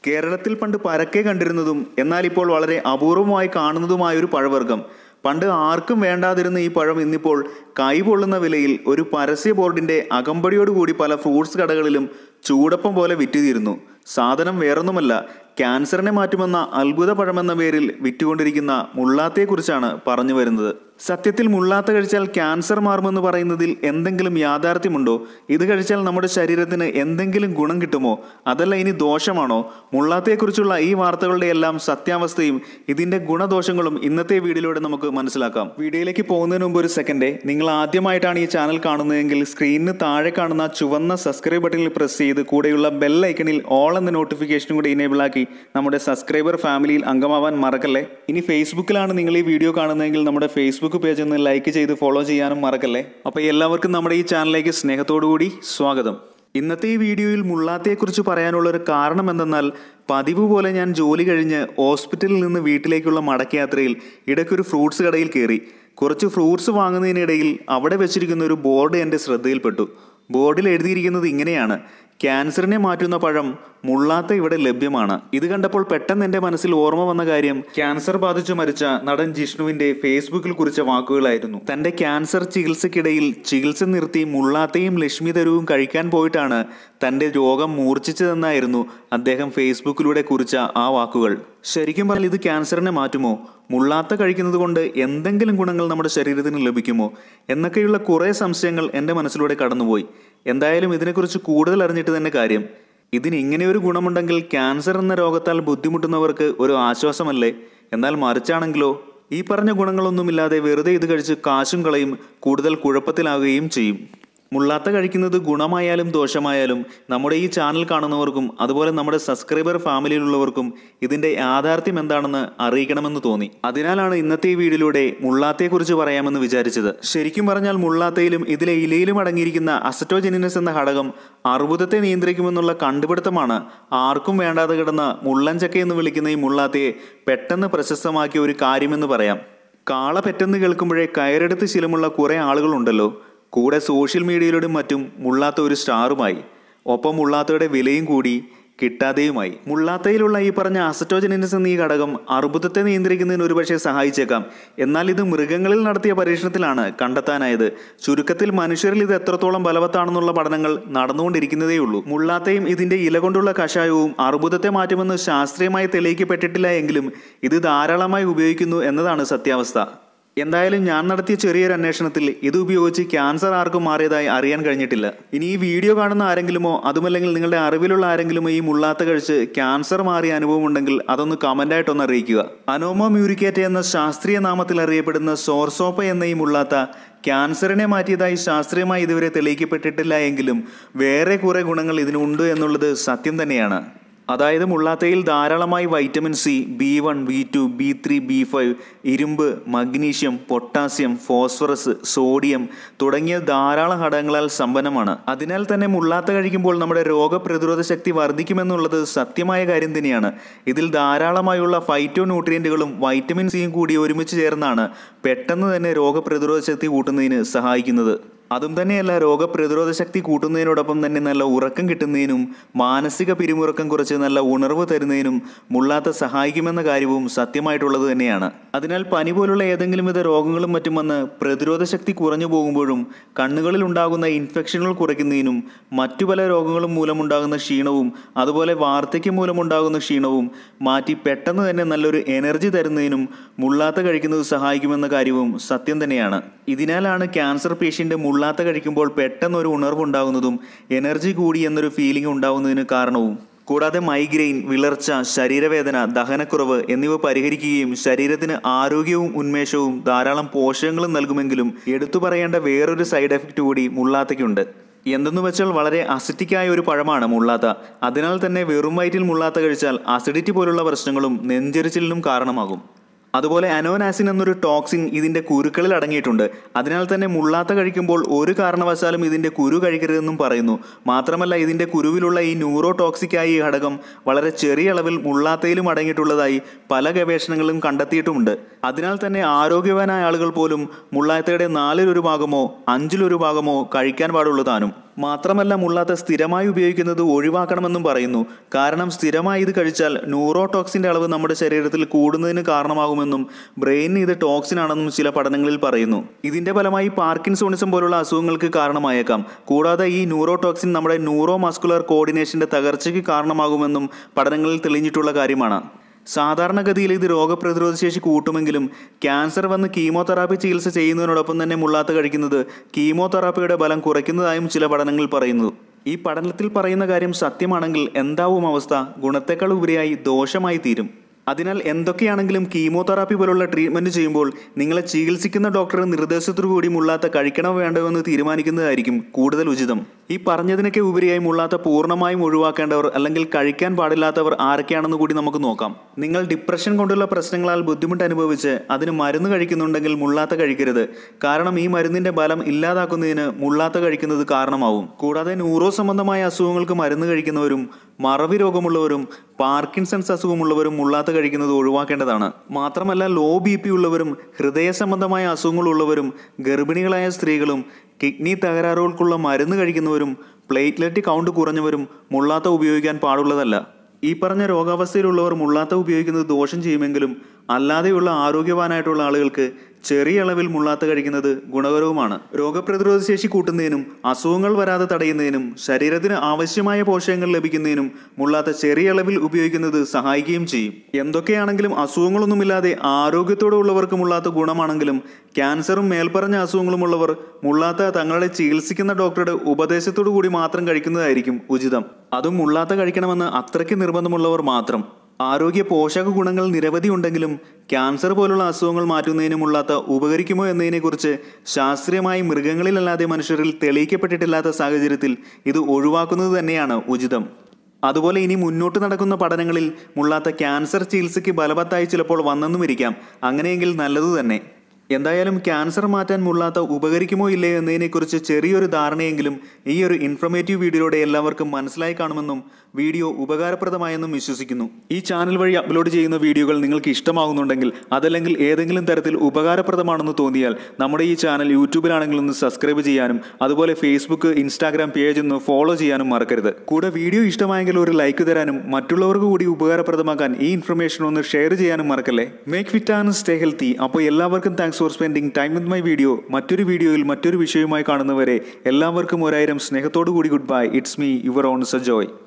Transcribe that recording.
കേരളത്തിൽ പണ്ട് പരക്കെ കണ്ടിരുന്നതും എന്നാൽ ഇപ്പോൾ വളരെ അപൂർവമായി കാണുന്നതുമായ ഒരു പഴവർഗ്ഗം പണ്ട് ആർക്കും വേണ്ടാതിരുന്ന ഈ പഴം ഇന്നിപ്പോൾ കൈപൊള്ളുന്ന വിലയിൽ ഒരു പരസ്യ ബോർഡിന്റെ അകമ്പടിയോടുകൂടി പല ഫ്രൂട്ട്സ് കടകളിലും ചൂടപ്പം പോലെ വിറ്റുതീരുന്നു സാധനം വേറൊന്നുമല്ല ക്യാൻസറിനെ മാറ്റുമെന്ന അത്ഭുത പഴമെന്ന പേരിൽ വിറ്റുകൊണ്ടിരിക്കുന്ന മുള്ളാത്തയെക്കുറിച്ചാണ് പറഞ്ഞു വരുന്നത് സത്യത്തിൽ മുള്ളാത്ത കഴിച്ചാൽ ക്യാൻസർ മാറുമെന്ന് പറയുന്നതിൽ എന്തെങ്കിലും യാഥാർത്ഥ്യമുണ്ടോ ഇത് കഴിച്ചാൽ നമ്മുടെ ശരീരത്തിന് എന്തെങ്കിലും ഗുണം കിട്ടുമോ അതല്ല ഇനി ദോഷമാണോ മുള്ളാത്തയെക്കുറിച്ചുള്ള ഈ വാർത്തകളുടെ എല്ലാം സത്യാവസ്ഥയും ഇതിന്റെ ഗുണദോഷങ്ങളും ഇന്നത്തെ വീഡിയോയിലൂടെ നമുക്ക് മനസ്സിലാക്കാം വീഡിയോയിലേക്ക് പോകുന്നതിന് മുമ്പ് ഒരു സെക്കൻഡ് നിങ്ങൾ ആദ്യമായിട്ടാണ് ഈ ചാനൽ കാണുന്നതെങ്കിൽ സ്ക്രീനിന് താഴെ കാണുന്ന ചുവന്ന സബ്സ്ക്രൈബ് ബട്ടണിൽ പ്രസ് ചെയ്ത് കൂടെയുള്ള ബെൽ ഐക്കണിൽ ഓൾ എന്ന നോട്ടിഫിക്കേഷനും കൂടി ഇനേബിൾ ആക്കി നമ്മുടെ സബ്സ്ക്രൈബർ ഫാമിലിയിൽ അംഗമാവാൻ മറക്കല്ലേ ഇനി ഫേസ്ബുക്കിലാണ് നിങ്ങൾ ഈ വീഡിയോ കാണുന്നതെങ്കിൽ നമ്മുടെ ഫേസ്ബുക്ക് പേജ് ഒന്ന് ലൈക്ക് ചെയ്ത് ഫോളോ ചെയ്യാനും മറക്കല്ലേ അപ്പോൾ എല്ലാവർക്കും നമ്മുടെ ഈ ചാനലിലേക്ക് സ്നേഹത്തോടു കൂടി സ്വാഗതം ഇന്നത്തെ ഈ വീഡിയോയിൽ മുള്ളാത്തയെക്കുറിച്ച് പറയാനുള്ള ഒരു കാരണം എന്തെന്നാൽ പതിവ് പോലെ ഞാൻ ജോലി കഴിഞ്ഞ് ഹോസ്പിറ്റലിൽ നിന്ന് വീട്ടിലേക്കുള്ള മടക്കയാത്രയിൽ ഇടയ്ക്കൊരു ഫ്രൂട്ട്സ് കടയിൽ കയറി കുറച്ച് ഫ്രൂട്ട്സ് വാങ്ങുന്നതിനിടയിൽ അവിടെ വെച്ചിരിക്കുന്ന ഒരു ബോർഡ് എൻ്റെ ശ്രദ്ധയിൽപ്പെട്ടു ബോർഡിൽ എഴുതിയിരിക്കുന്നത് ഇങ്ങനെയാണ് ക്യാൻസറിനെ മാറ്റുന്ന പഴം മുള്ളാത്ത ഇവിടെ ലഭ്യമാണ് ഇത് കണ്ടപ്പോൾ പെട്ടെന്ന് എൻ്റെ മനസ്സിൽ ഓർമ്മ വന്ന കാര്യം ക്യാൻസർ ബാധിച്ചു മരിച്ച നടൻ ജിഷ്ണുവിന്റെ ഫേസ്ബുക്കിൽ കുറിച്ച വാക്കുകളായിരുന്നു തന്റെ ക്യാൻസർ ചികിത്സക്കിടയിൽ ചികിത്സ നിർത്തി മുള്ളാത്തയും ലക്ഷ്മി തരുവും കഴിക്കാൻ പോയിട്ടാണ് തന്റെ രോഗം മൂർച്ഛിച്ചതെന്നായിരുന്നു അദ്ദേഹം ഫേസ്ബുക്കിലൂടെ കുറിച്ച ആ വാക്കുകൾ ശരിക്കും പറഞ്ഞാൽ ഇത് ക്യാൻസറിനെ മാറ്റുമോ മുള്ളാത്ത കഴിക്കുന്നത് കൊണ്ട് എന്തെങ്കിലും ഗുണങ്ങൾ നമ്മുടെ ശരീരത്തിന് ലഭിക്കുമോ എന്നൊക്കെയുള്ള കുറേ സംശയങ്ങൾ എൻ്റെ മനസ്സിലൂടെ കടന്നുപോയി എന്തായാലും ഇതിനെക്കുറിച്ച് കൂടുതൽ അറിഞ്ഞിട്ട് തന്നെ കാര്യം ഇതിന് ഇങ്ങനെ ഒരു ഗുണമുണ്ടെങ്കിൽ ക്യാൻസർ എന്ന രോഗത്താൽ ബുദ്ധിമുട്ടുന്നവർക്ക് ഒരു ആശ്വാസമല്ലേ എന്നാൽ മറിച്ചാണെങ്കിലോ ഈ പറഞ്ഞ ഗുണങ്ങളൊന്നുമില്ലാതെ വെറുതെ ഇത് കഴിച്ച് കാശും കളയും കൂടുതൽ കുഴപ്പത്തിലാകുകയും ചെയ്യും മുള്ളാത്ത കഴിക്കുന്നത് ഗുണമായാലും ദോഷമായാലും നമ്മുടെ ഈ ചാനൽ കാണുന്നവർക്കും അതുപോലെ നമ്മുടെ സബ്സ്ക്രൈബർ ഫാമിലിയിലുള്ളവർക്കും ഇതിന്റെ യാഥാർത്ഥ്യം എന്താണെന്ന് അറിയിക്കണമെന്ന് തോന്നി അതിനാലാണ് ഇന്നത്തെ ഈ വീഡിയോയിലൂടെ മുള്ളാത്തയെക്കുറിച്ച് പറയാമെന്ന് വിചാരിച്ചത് ശരിക്കും പറഞ്ഞാൽ മുള്ളാത്തയിലും ഇതിലെ ഇലയിലും അടങ്ങിയിരിക്കുന്ന അസറ്റോജെനിനസ് എന്ന ഘടകം അർബുദത്തെ നിയന്ത്രിക്കുമെന്നുള്ള കണ്ടുപിടുത്തമാണ് ആർക്കും വേണ്ടാതെ കിടന്ന മുള്ളൻചക്ക എന്ന് വിളിക്കുന്ന ഈ മുള്ളാത്തയെ പെട്ടെന്ന് പ്രശസ്തമാക്കിയ ഒരു കാര്യമെന്ന് പറയാം കാള പെട്ടെന്ന് കേൾക്കുമ്പോഴേ കയറെടുത്ത് ശീലമുള്ള കുറേ ആളുകളുണ്ടല്ലോ കൂടെ സോഷ്യൽ മീഡിയയിലൂടെ മറ്റും മുള്ളാത്ത ഒരു സ്റ്റാറുമായി ഒപ്പം മുള്ളാത്തയുടെ വിലയും കൂടി കിട്ടാതെയുമായി മുള്ളാത്തയിലുള്ള ഈ പറഞ്ഞ അസറ്റോജനിനസ് എന്ന ഈ ഘടകം അർബുദത്തെ നിയന്ത്രിക്കുന്നതിന് ഒരുപക്ഷെ സഹായിച്ചേക്കാം എന്നാൽ ഇത് മൃഗങ്ങളിൽ നടത്തിയ പരീക്ഷണത്തിലാണ് കണ്ടെത്താനായത് ചുരുക്കത്തിൽ മനുഷ്യരിൽ ഇത് എത്രത്തോളം ബലവത്താണെന്നുള്ള പഠനങ്ങൾ നടന്നുകൊണ്ടിരിക്കുന്നതേയുള്ളൂ മുള്ളാത്തയും ഇതിന്റെ ഇല കൊണ്ടുള്ള കഷായവും അർബുദത്തെ മാറ്റുമെന്ന് ശാസ്ത്രീയമായി തെളിയിക്കപ്പെട്ടിട്ടില്ല എങ്കിലും ഇത് ധാരാളമായി ഉപയോഗിക്കുന്നു എന്നതാണ് സത്യാവസ്ഥ എന്തായാലും ഞാൻ നടത്തിയ ചെറിയൊരു അന്വേഷണത്തിൽ ഇത് ഉപയോഗിച്ച് ക്യാൻസർ ആർക്കും മാറിയതായി അറിയാൻ കഴിഞ്ഞിട്ടില്ല ഇനി ഈ വീഡിയോ കാണുന്ന ആരെങ്കിലുമോ അതുമല്ലെങ്കിൽ നിങ്ങളുടെ അറിവിലുള്ള ആരെങ്കിലുമോ ഈ മുള്ളാത്ത കഴിച്ച് ക്യാൻസർ മാറിയ അനുഭവം ഉണ്ടെങ്കിൽ അതൊന്ന് കമൻ്റായിട്ടൊന്ന് അറിയിക്കുക അനോമോ മ്യൂരിക്കേറ്റ എന്ന ശാസ്ത്രീയ നാമത്തിൽ അറിയപ്പെടുന്ന സോർസോപ്പ എന്ന ഈ മുള്ളാത്ത ക്യാൻസറിനെ മാറ്റിയതായി ശാസ്ത്രീയമായി ഇതുവരെ തെളിയിക്കപ്പെട്ടിട്ടില്ല എങ്കിലും വേറെ കുറെ ഗുണങ്ങൾ ഇതിനുണ്ട് എന്നുള്ളത് സത്യം തന്നെയാണ് അതായത് മുള്ളാത്തയിൽ ധാരാളമായി vitamin C B one B two B three B five ഇരുമ്പ് മഗ്നീഷ്യം പൊട്ടാസ്യം ഫോസ്ഫറസ് സോഡിയം തുടങ്ങിയ ധാരാളം ഘടകങ്ങളാൽ സമ്പന്നമാണ് അതിനാൽ തന്നെ മുള്ളാത്ത കഴിക്കുമ്പോൾ നമ്മുടെ രോഗപ്രതിരോധ ശക്തി വർദ്ധിക്കുമെന്നുള്ളത് സത്യമായ കാര്യം തന്നെയാണ് ഇതിൽ ധാരാളമായുള്ള ഫൈറ്റോ ന്യൂട്രിയൻറ്റുകളും വൈറ്റമിൻ സിയും കൂടി ഒരുമിച്ച് ചേർന്നാണ് പെട്ടെന്ന് തന്നെ രോഗപ്രതിരോധ ശക്തി കൂട്ടുന്നതിന് സഹായിക്കുന്നത് അതും തന്നെയല്ല രോഗപ്രതിരോധ ശക്തി കൂട്ടുന്നതിനോടൊപ്പം തന്നെ നല്ല ഉറക്കം കിട്ടുന്നതിനും മാനസിക പിരിമുറക്കം കുറച്ച് നല്ല ഉണർവ് തരുന്നതിനും മുള്ളാത്ത സഹായിക്കുമെന്ന കാര്യവും സത്യമായിട്ടുള്ളത് തന്നെയാണ് അതിനാൽ പനി പോലുള്ള ഏതെങ്കിലും വിധ രോഗങ്ങളും മറ്റും വന്ന് പ്രതിരോധ ശക്തി കുറഞ്ഞു പോകുമ്പോഴും കണ്ണുകളിൽ ഉണ്ടാകുന്ന ഇൻഫെക്ഷനുകൾ കുറയ്ക്കുന്നതിനും മറ്റു പല രോഗങ്ങളും മൂലമുണ്ടാകുന്ന ക്ഷീണവും അതുപോലെ വാർദ്ധക്യം മൂലമുണ്ടാകുന്ന ക്ഷീണവും മാറ്റി പെട്ടെന്ന് തന്നെ നല്ലൊരു എനർജി തരുന്നതിനും മുള്ളാത്ത കഴിക്കുന്നത് സഹായിക്കുമെന്ന കാര്യവും സത്യം തന്നെയാണ് ഇതിനാലാണ് ക്യാൻസർ പേഷ്യൻ്റ് മുള്ളാത്ത കഴിക്കുമ്പോൾ പെട്ടെന്ന് ഒരു ഉണർവ് ഉണ്ടാകുന്നതും എനർജി കൂടി എന്നൊരു ഫീലിംഗ് ഉണ്ടാകുന്നതിന് കാരണവും കൂടാതെ മൈഗ്രെയിൻ വിളർച്ച ശരീരവേദന ദഹനക്കുറവ് എന്നിവ പരിഹരിക്കുകയും ശരീരത്തിന് ആരോഗ്യവും ഉന്മേഷവും ധാരാളം പോഷകങ്ങളും നൽകുമെങ്കിലും എടുത്തു പറയേണ്ട വേറൊരു സൈഡ് എഫക്റ്റ് കൂടി മുള്ളാത്തയ്ക്കുണ്ട് എന്തെന്ന് വെച്ചാൽ വളരെ അസിറ്റിക്കായ ഒരു പഴമാണ് മുള്ളാത്ത അതിനാൽ തന്നെ വെറും വയറ്റിൽ മുള്ളാത്ത കഴിച്ചാൽ അസിഡിറ്റി പോലുള്ള പ്രശ്നങ്ങളും നെഞ്ചെരിച്ചിലിനും കാരണമാകും അതുപോലെ അനോനാസിൻ എന്നൊരു ടോക്സിൻ ഇതിന്റെ കുരുക്കളിൽ അടങ്ങിയിട്ടുണ്ട് അതിനാൽ തന്നെ മുള്ളാത്ത കഴിക്കുമ്പോൾ ഒരു കാരണവശാലും ഇതിന്റെ കുരു കഴിക്കരുതെന്നും പറയുന്നു മാത്രമല്ല ഇതിന്റെ കുരുവിലുള്ള ഈ ന്യൂറോ ടോക്സിക്കായ ഈ ഘടകം വളരെ ചെറിയ അളവിൽ മുള്ളാത്തയിലും അടങ്ങിയിട്ടുള്ളതായി പല ഗവേഷണങ്ങളും കണ്ടെത്തിയിട്ടുമുണ്ട് അതിനാൽ തന്നെ ആരോഗ്യവാനായ ആളുകൾ പോലും മുള്ളാത്തയുടെ നാലിലൊരു ഭാഗമോ അഞ്ചിലൊരു ഭാഗമോ കഴിക്കാൻ പാടുള്ളൂ താനും മാത്രമല്ല മുള്ളാത്ത സ്ഥിരമായി ഉപയോഗിക്കുന്നത് ഒഴിവാക്കണമെന്നും പറയുന്നു കാരണം സ്ഥിരമായി ഇത് കഴിച്ചാൽ ന്യൂറോടോക്സിന്റെ അളവ് നമ്മുടെ ശരീരത്തിൽ കൂടുന്നതിന് കാരണമാകുമെന്നും ബ്രെയിനിന് ഇത് ടോക്സിൻ ആണെന്നും ചില പഠനങ്ങളിൽ പറയുന്നു ഇതിന്റെ ഫലമായി പാർക്കിൻസോണിസം പോലുള്ള അസുഖങ്ങൾക്ക് കാരണമായേക്കാം കൂടാതെ ഈ ന്യൂറോടോക്സിൻ നമ്മുടെ ന്യൂറോ മസ്കുലർ കോർഡിനേഷന്റെ തകർച്ചയ്ക്ക് കാരണമാകുമെന്നും പഠനങ്ങളിൽ തെളിഞ്ഞിട്ടുള്ള കാര്യമാണ് സാധാരണഗതിയിൽ ഇത് രോഗപ്രതിരോധ ശേഷി കൂട്ടുമെങ്കിലും ക്യാൻസർ വന്ന് കീമോതെറാപ്പി ചികിത്സ ചെയ്യുന്നതിനോടൊപ്പം തന്നെ മുള്ളാത്ത കഴിക്കുന്നത് കീമോതെറാപ്പിയുടെ ബലം കുറയ്ക്കുന്നതായും ചില പഠനങ്ങൾ പറയുന്നു ഈ പഠനത്തിൽ പറയുന്ന കാര്യം സത്യമാണെങ്കിൽ എന്താവും അവസ്ഥ ഗുണത്തെക്കാൾ ഉപരിയായി ദോഷമായി തീരും അതിനാൽ എന്തൊക്കെയാണെങ്കിലും കീമോതെറാപ്പി പോലുള്ള ട്രീറ്റ്മെന്റ് ചെയ്യുമ്പോൾ നിങ്ങളെ ചികിത്സിക്കുന്ന ഡോക്ടറുടെ നിർദ്ദേശത്തോടു കൂടി മുള്ളാത്ത കഴിക്കണോ വേണ്ടോ എന്ന് തീരുമാനിക്കുന്നതായിരിക്കും കൂടുതൽ ഉചിതം ഈ പറഞ്ഞതിനൊക്കെ ഉപരിയായി മുള്ളാത്ത പൂർണ്ണമായും ഒഴിവാക്കേണ്ടവർ അല്ലെങ്കിൽ കഴിക്കാൻ പാടില്ലാത്തവർ ആരൊക്കെയാണെന്ന് കൂടി നമുക്ക് നോക്കാം നിങ്ങൾ ഡിപ്രഷൻ കൊണ്ടുള്ള പ്രശ്നങ്ങളാൽ ബുദ്ധിമുട്ട് അനുഭവിച്ച് അതിന് മരുന്ന് കഴിക്കുന്നുണ്ടെങ്കിൽ മുള്ളാത്ത കഴിക്കരുത് കാരണം ഈ മരുന്നിന്റെ ബലം ഇല്ലാതാക്കുന്നതിന് മുള്ളാത്ത കഴിക്കുന്നത് കാരണമാവും കൂടാതെ ന്യൂറോ സംബന്ധമായ അസുഖങ്ങൾക്ക് മരുന്ന് കഴിക്കുന്നവരും മറവി രോഗമുള്ളവരും പാർക്കിൻസൺസ് അസുഖമുള്ളവരും മുള്ളാത്ത കഴിക്കുന്നത് ഒഴിവാക്കേണ്ടതാണ് മാത്രമല്ല ലോ ബി പി ഉള്ളവരും ഹൃദയ സംബന്ധമായ അസുഖങ്ങളുള്ളവരും ഗർഭിണികളായ സ്ത്രീകളും കിഡ്നി തകരാറുകൾക്കുള്ള മരുന്ന് കഴിക്കുന്നവരും പ്ലേറ്റ്ലെറ്റ് കൗണ്ട് കുറഞ്ഞവരും മുള്ളാത്ത ഉപയോഗിക്കാൻ പാടുള്ളതല്ല ഈ പറഞ്ഞ രോഗാവസ്ഥയിലുള്ളവർ മുള്ളാത്ത ഉപയോഗിക്കുന്നത് ദോഷം ചെയ്യുമെങ്കിലും അല്ലാതെയുള്ള ആരോഗ്യവാനായിട്ടുള്ള ആളുകൾക്ക് ചെറിയ അളവിൽ മുള്ളാത്ത കഴിക്കുന്നത് ഗുണകരവുമാണ് രോഗപ്രതിരോധ ശേഷി കൂട്ടുന്നതിനും അസുഖങ്ങൾ വരാതെ തടയുന്നതിനും ശരീരത്തിന് ആവശ്യമായ പോഷകങ്ങൾ ലഭിക്കുന്നതിനും മുള്ളാത്ത ചെറിയ അളവിൽ ഉപയോഗിക്കുന്നത് സഹായിക്കുകയും ചെയ്യും എന്തൊക്കെയാണെങ്കിലും അസുഖങ്ങളൊന്നുമില്ലാതെ ആരോഗ്യത്തോടെ ഉള്ളവർക്ക് മുള്ളാത്ത ഗുണമാണെങ്കിലും ക്യാൻസറും മേൽപ്പറഞ്ഞ അസുഖങ്ങളുമുള്ളവർ മുള്ളാത്ത തങ്ങളുടെ ചികിത്സിക്കുന്ന ഡോക്ടറുടെ ഉപദേശത്തോടു കൂടി മാത്രം കഴിക്കുന്നതായിരിക്കും ഉചിതം അതും മുള്ളാത്ത കഴിക്കണമെന്ന് അത്രയ്ക്ക് നിർബന്ധമുള്ളവർ മാത്രം ആരോഗ്യ പോഷക ഗുണങ്ങൾ നിരവധി ഉണ്ടെങ്കിലും ക്യാൻസർ പോലുള്ള അസുഖങ്ങൾ മാറ്റുന്നതിനുമുള്ളാത്ത ഉപകരിക്കുമോ എന്നതിനെക്കുറിച്ച് ശാസ്ത്രീയമായി മൃഗങ്ങളിലല്ലാതെ മനുഷ്യരിൽ തെളിയിക്കപ്പെട്ടിട്ടില്ലാത്ത സാഹചര്യത്തിൽ ഇത് ഒഴിവാക്കുന്നത് തന്നെയാണ് ഉചിതം അതുപോലെ ഇനി മുന്നോട്ട് നടക്കുന്ന പഠനങ്ങളിൽ മുള്ളാത്ത ക്യാൻസർ ചികിത്സയ്ക്ക് ഫലവത്തായി ചിലപ്പോൾ വന്നെന്നും ഇരിക്കാം അങ്ങനെയെങ്കിൽ നല്ലതു തന്നെ എന്തായാലും ക്യാൻസർ മാറ്റാൻ മുള്ളാത്ത ഉപകരിക്കുമോ ഇല്ലേ എന്നതിനെക്കുറിച്ച് ചെറിയൊരു ധാരണയെങ്കിലും ഈ ഒരു ഇൻഫർമേറ്റീവ് വീഡിയോയുടെ എല്ലാവർക്കും മനസ്സിലായി കാണുമെന്നും വീഡിയോ ഉപകാരപ്രദമായെന്നും വിശ്വസിക്കുന്നു ഈ ചാനൽ വഴി അപ്ലോഡ് ചെയ്യുന്ന വീഡിയോകൾ നിങ്ങൾക്ക് ഇഷ്ടമാകുന്നുണ്ടെങ്കിൽ അതല്ലെങ്കിൽ ഏതെങ്കിലും തരത്തിൽ ഉപകാരപ്രദമാണെന്ന് തോന്നിയാൽ നമ്മുടെ ഈ ചാനൽ യൂട്യൂബിലാണെങ്കിൽ ഒന്ന് സബ്സ്ക്രൈബ് ചെയ്യാനും അതുപോലെ ഫേസ്ബുക്ക് ഇൻസ്റ്റാഗ്രാം പേജ് ഒന്ന് ഫോളോ ചെയ്യാനും മറക്കരുത് കൂടെ വീഡിയോ ഇഷ്ടമായെങ്കിൽ ഒരു ലൈക്ക് തരാനും മറ്റുള്ളവർക്ക് കൂടി ഉപകാരപ്രദമാക്കാൻ ഈ ഇൻഫർമേഷൻ ഒന്ന് ഷെയർ ചെയ്യാനും മറക്കല്ലേ make fit and stay healthy അപ്പോൾ എല്ലാവർക്കും thanks for spending time with my video മറ്റൊരു വീഡിയോയിൽ മറ്റൊരു വിഷയവുമായി കാണുന്നവരെ എല്ലാവർക്കും ഒരായിരം സ്നേഹത്തോടു കൂടി good bye it's me your own Sajoy